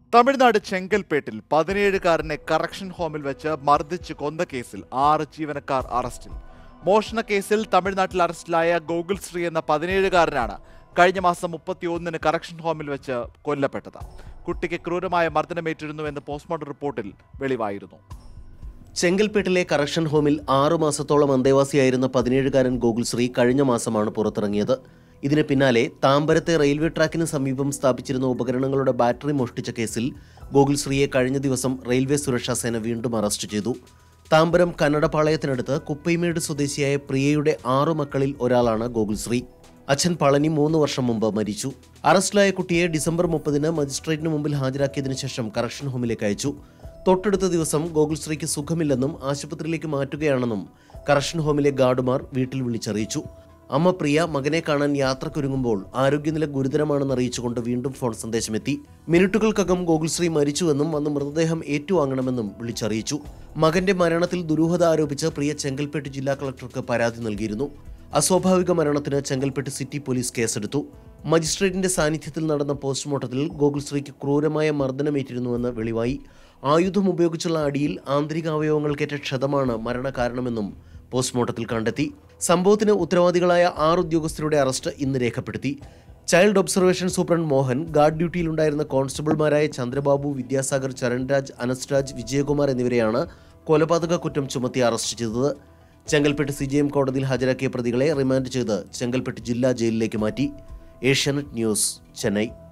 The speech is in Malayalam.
തമിഴ്നാട് ചെങ്കൽപ്പേട്ടിൽ പതിനേഴുകാരനെ കറക്ഷൻ ഹോമിൽ വെച്ച് മർദ്ദിച്ച് കൊന്ന കേസിൽ ആറ് ജീവനക്കാർ അറസ്റ്റിൽ മോഷണ കേസിൽ തമിഴ്നാട്ടിൽ അറസ്റ്റിലായ ഗോകുൽ ശ്രീ എന്ന പതിനേഴുകാരനാണ് കഴിഞ്ഞ മാസം മുപ്പത്തിയൊന്നിന് കറക്ഷൻ ഹോമിൽ വെച്ച് കൊല്ലപ്പെട്ടത് കുട്ടിക്ക് ക്രൂരമായ മർദ്ദനമേറ്റിരുന്നു എന്ന് പോസ്റ്റ്മോർട്ടം റിപ്പോർട്ടിൽ വെളിവായിരുന്നു ചെങ്കൽപ്പേട്ടിലെ കറക്ഷൻ ഹോമിൽ ആറു മാസത്തോളം അന്തേവാസിയായിരുന്ന പതിനേഴുകാരൻ ഗോകുൽശ്രീ കഴിഞ്ഞ മാസമാണ് പുറത്തിറങ്ങിയത് ഇതിന് പിന്നാലെ താമ്പരത്തെ റെയിൽവേ ട്രാക്കിന് സമീപം സ്ഥാപിച്ചിരുന്ന ഉപകരണങ്ങളുടെ ബാറ്ററി മോഷ്ടിച്ച കേസിൽ ഗോകുൽശ്രീയെ കഴിഞ്ഞ ദിവസം റെയിൽവേ സുരക്ഷാ സേന വീണ്ടും അറസ്റ്റ് ചെയ്തു താമ്പരം കന്നഡപാളയത്തിനടുത്ത് കുപ്പൈമേട് സ്വദേശിയായ പ്രിയയുടെ ആറു മക്കളിൽ ഒരാളാണ് ഗോകുൽശ്രീ അച്ഛൻ പളനി മൂന്ന് വർഷം മുമ്പ് മരിച്ചു അറസ്റ്റിലായ കുട്ടിയെ ഡിസംബർ മുപ്പതിന് മജിസ്ട്രേറ്റിന് മുമ്പിൽ ഹാജരാക്കിയതിനു ശേഷം കറക്ഷൻ ഹോമിലേക്ക് അയച്ചു തൊട്ടടുത്ത ദിവസം ഗോകുൽശ്രീക്ക് സുഖമില്ലെന്നും ആശുപത്രിയിലേക്ക് മാറ്റുകയാണെന്നും കറക്ഷൻ ഹോമിലെ ഗാർഡുമാർ വീട്ടിൽ വിളിച്ചറിയിച്ചു അമ്മ പ്രിയ മകനെ കാണാൻ യാത്രക്കൊരുങ്ങുമ്പോൾ ആരോഗ്യനില ഗുരുതരമാണെന്ന് അറിയിച്ചുകൊണ്ട് വീണ്ടും ഫോൺ സന്ദേശമെത്തി മിനിറ്റുകൾക്കകം ഗോകുൽശ്രീ മരിച്ചുവെന്നും വന്ന് മൃതദേഹം ഏറ്റുവാങ്ങണമെന്നും വിളിച്ചറിയിച്ചു മകന്റെ മരണത്തിൽ ദുരൂഹത ആരോപിച്ച് പ്രിയ ചെങ്കൽപ്പേട്ട് ജില്ലാ കളക്ടർക്ക് പരാതി നൽകിയിരുന്നു അസ്വാഭാവിക മരണത്തിന് ചെങ്കൽപ്പേട്ട് സിറ്റി പോലീസ് കേസെടുത്തു മജിസ്ട്രേറ്റിന്റെ സാന്നിധ്യത്തിൽ നടന്ന പോസ്റ്റ്മോർട്ടത്തിൽ ഗോകുൽശ്രീക്ക് ക്രൂരമായ മർദ്ദനമേറ്റിരുന്നുവെന്ന് വെളിവായി ആയുധം ഉപയോഗിച്ചുള്ള അടിയിൽ ആന്തരികാവയവങ്ങൾക്കേറ്റ ക്ഷതമാണ് മരണകാരണമെന്നും പോസ്റ്റ്മോർട്ടത്തിൽ കണ്ടെത്തി സംഭവത്തിന് ഉത്തരവാദികളായ ആറ് ഉദ്യോഗസ്ഥരുടെ അറസ്റ്റ് ഇന്ന് രേഖപ്പെടുത്തി child observation superintendent Mohan guard ഡ്യൂട്ടിയിലുണ്ടായിരുന്ന കോൺസ്റ്റബിൾമാരായ ചന്ദ്രബാബു വിദ്യാസാഗർ ചരൺരാജ് അനസ്രാജ് വിജയകുമാർ എന്നിവരെയാണ് കൊലപാതക കുറ്റം ചുമത്തി അറസ്റ്റ് ചെയ്തത് ചെങ്കൽപ്പെട്ട് സി ജി എം കോടതിയിൽ ഹാജരാക്കിയ പ്രതികളെ റിമാൻഡ് ചെയ്ത് ചെങ്കൽപ്പെട്ട് ജില്ലാ ജയിലിലേക്ക് മാറ്റി ഏഷ്യാനെറ്റ് ന്യൂസ് ചെന്നൈ